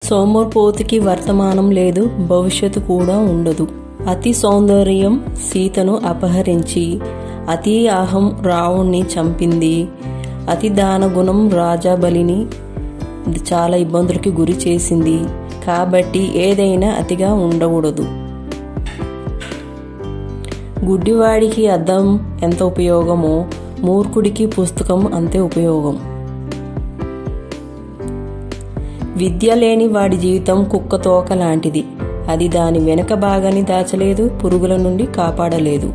సోమర్పోతుకి వర్తమానం లేదు భవిష్యత్తు కూడా ఉండదు అతి సౌందర్యం సీతను అపహరించి అతి అహం రావుణ్ణి చంపింది అతి దానగుణం రాజా బలిని చాలా ఇబ్బందులకి గురి చేసింది కాబట్టి ఏదైనా అతిగా ఉండకూడదు గుడ్డివాడికి అద్దం ఎంత ఉపయోగమో మూర్ఖుడికి పుస్తకం అంతే ఉపయోగం విద్య లేని వాడి జీవితం కుక్క తోక లాంటిది అది దాని వెనక భాగాన్ని దాచలేదు పురుగుల నుండి కాపాడలేదు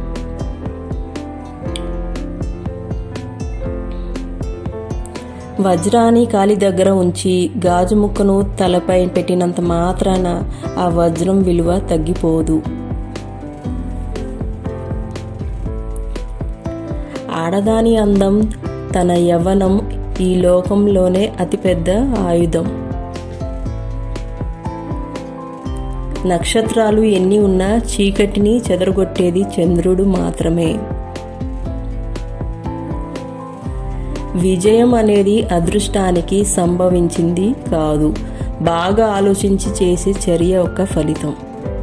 వజ్రాన్ని కాలి దగ్గర ఉంచి గాజు ముక్కను తలపై పెట్టినంత మాత్రాన ఆ వజ్రం విలువ తగ్గిపోదు ఆడదాని అందం తన యవ్వనం ఈ లోకంలోనే అతిపెద్ద ఆయుధం నక్షత్రాలు ఎన్ని ఉన్నా చీకటిని చెదరగొట్టేది చంద్రుడు మాత్రమే విజయం అనేది అదృష్టానికి సంభవించింది కాదు బాగా ఆలోచించి చేసే చర్య యొక్క ఫలితం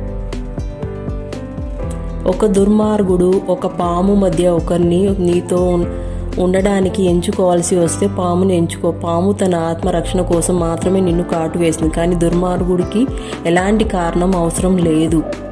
ఒక దుర్మార్గుడు ఒక పాము మధ్య ఒకరిని నీతో ఉండడానికి ఎంచుకోవాల్సి వస్తే పామును ఎంచుకో పాము తన ఆత్మరక్షణ కోసం మాత్రమే నిన్ను కాటు వేసింది కానీ దుర్మార్గుడికి ఎలాంటి కారణం అవసరం లేదు